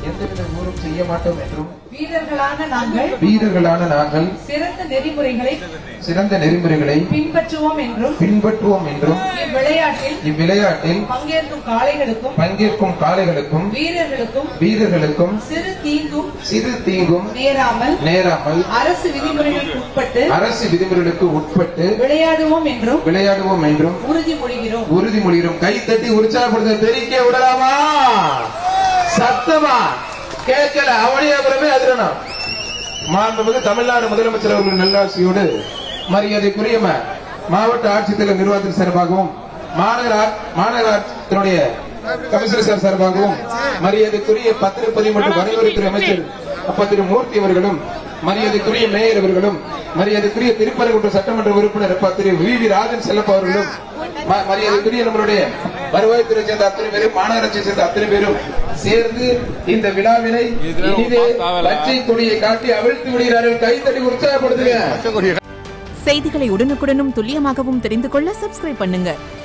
எந்தவித ஊரும் செய்ய மாட்டோம் என்றும் வீரர்களான நாங்கள் வீரர்களான நாங்கள் சிறந்த நெறிமுறைகளை சிறந்த நெறிமுறைகளை பின்பற்றுவோம் என்றும் பின்பற்றுவோம் என்றும் இவ்விளையாட்டில் இவ்விளையாட்டில் பங்கேற்கும் காளைகளுக்கும் பங்கேற்கும் காளைகளுக்கும் வீரர்களுக்கும் வீரர்களுக்கும் சிறு தீங்கும் சிறு தீங்கும் நேராமல் நேராமல் அரசு விதிமுறைகளுக்கு உட்பட்டு அரசு விதிமுறைகளுக்கு உட்பட்டு விளையாடுவோம் என்றும் விளையாடுவோம் என்றும் உறுதிமொழிகிறோம் உறுதிமொழிகிறோம் கை தட்டி உற்சாகப்படுத்த தெரிவிக்க விடலாமா சத்தமா கேட்கல அவனியாபுரமே அதிரணும் மாண்புமிகு தமிழ்நாடு முதலமைச்சர் அவர்கள் நல்லாசியோடு மரியாதைக்குரிய ம- மாவட்ட ஆட்சித்தலைவர் நிர்வாகத்தின் சார்பாகவும் மாநகர ஆ- மாநகராட்சியினுடைய கமிஷனர் சார் சார்பாகவும் மரியாதைக்குரிய பத்திரப்பதிவு மற்றும் வரைவுரைத்துறை அமைச்சர் அப்ப திரு மூர்த்தி அவர்களும் மரியாதைக்குரிய மேயர் அவர்களும் மரியாதைக்குரிய திருப்பரங்குன்ற சட்டமன்ற உறுப்பினர் அப்பா திரு வி வி ராஜன் செல்லப்பா அவர்களும் ம- மரியாதைக்குரிய நம்மளுடைய வருவாய்த்துறை சேர்ந்த அத்தனை பேரும் மாநகராட்சியை சேர்ந்த அத்தனை பேரும் சேர்ந்து இந்த விழாவினை இனிதே பச்சை கொடியை காட்டி அவிழ்த்து விடுகிறார்கள் கைத்தடி உற்சாகப்படுத்துங்க செய்திகளை உடனுக்குடனும் துல்லியமாகவும் தெரிந்து கொள்ள சப்ஸ்கிரைப் பண்ணுங்க